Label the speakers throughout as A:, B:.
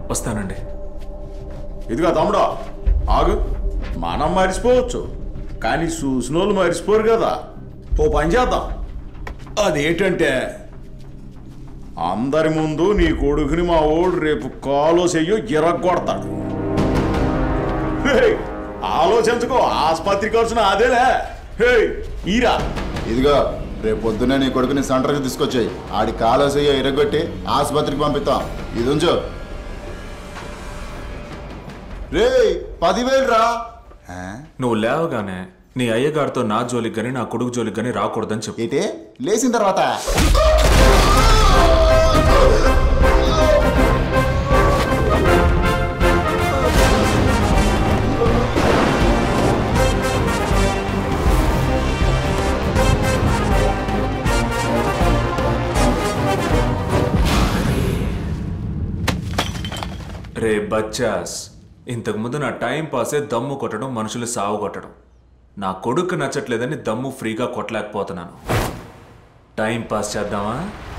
A: వస్తానండి
B: ఇదిగా తమ్ముడు ఆగు మనం మరిచిపోవచ్చు కానీ చూసినోళ్ళు మరిచిపోరు కదా ఓ పని చేద్దాం అదేంటంటే అందరి ముందు నీ కొడుకుని మా ఓడు రేపు కాలో చెయ్యో గిరగొడతాడు హేయ్, ఆలోచించుకో ఆసుపత్రి ఖర్చున అదేలే హే ఈరా
C: ఇదిగో రేపు పొద్దున్నే నీ కొడుకుని సెంటర్కి తీసుకొచ్చాయి ఆడి కాలసయ్య ఇరగొట్టి ఆసుపత్రికి పంపిస్తాం ఇది ఉంచు రే పదివేలు రా ఆ?
A: నువ్వు లేవగానే నీ అయ్యగారితో నా జోలికి కానీ నా కొడుకు జోలికి కానీ రాకూడదని చెప్పు
C: ఏంటి లేచిన తర్వాత
A: రే బచ్చాస్ ఇంతకుముందు నా టైం పాసే దమ్ము కొట్టడం మనుషులు సావు కొట్టడం నా కొడుకు నచ్చట్లేదని దమ్ము ఫ్రీగా కొట్టలేకపోతున్నాను టైం పాస్ చేద్దామా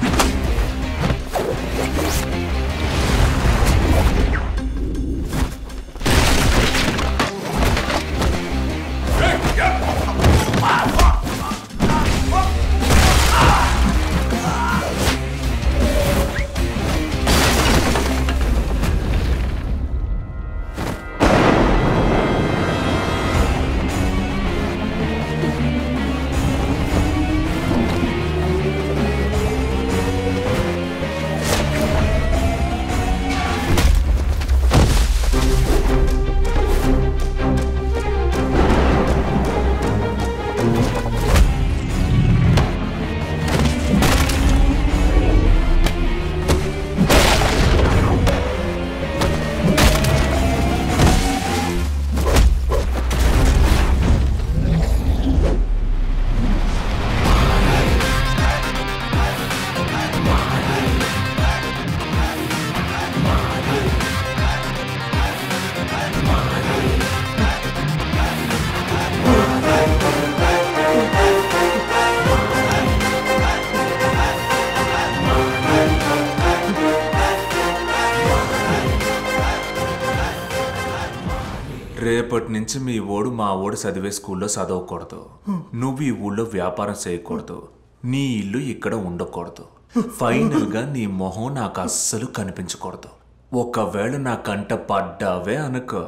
A: రేపటి నుంచి మీ ఓడు మా ఓడు చదివే స్కూల్లో చదవకూడదు నువ్వు ఈ ఊళ్ళో వ్యాపారం చేయకూడదు నీ ఇల్లు ఇక్కడ ఉండకూడదు ఫైనల్ గా నీ మొహం నాకు అస్సలు కనిపించకూడదు ఒకవేళ నా కంట పడ్డావే అనుకో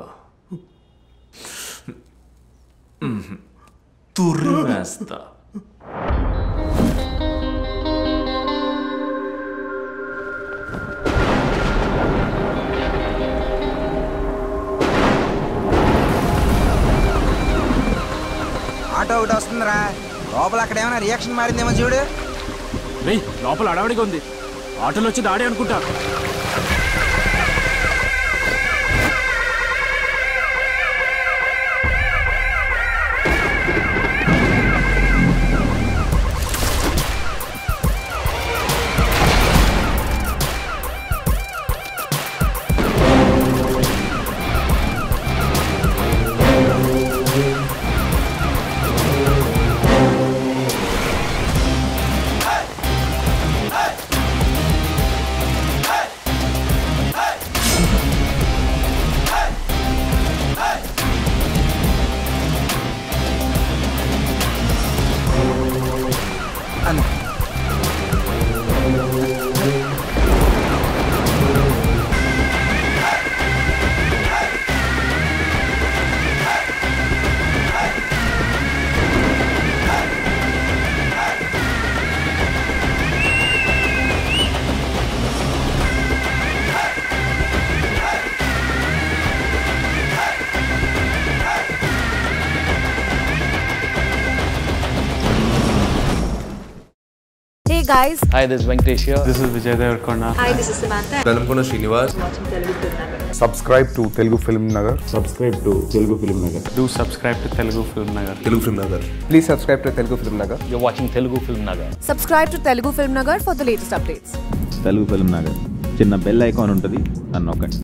A: తుర్రు వేస్తా
D: ఆటో ఒకటి వస్తుందిరా లోపల అక్కడ ఏమైనా రియాక్షన్ మారిందేమో చూడు
E: రేయ్ లోపల అడవడిగా ఉంది ఆటోలో వచ్చి దాడి అనుకుంటా
D: అన్న
F: Hey guys,
G: Hi, this is Venkatesh here.
E: This is Vijay Deverakonda
F: hi, this is Samantha.
H: Velankonda Srinivas
I: subscribe to Telugu Film Nagar.
E: Do subscribe to Telugu film Nagar
H: Telugu film Nagar
I: Please subscribe to Telugu Film Nagar.
G: You're watching Telugu Film Nagar.
F: Subscribe to Telugu Film Nagar for the latest updates.
J: Telugu film Nagar చిన్న bell icon ఉంటుంది అని నొక్కండి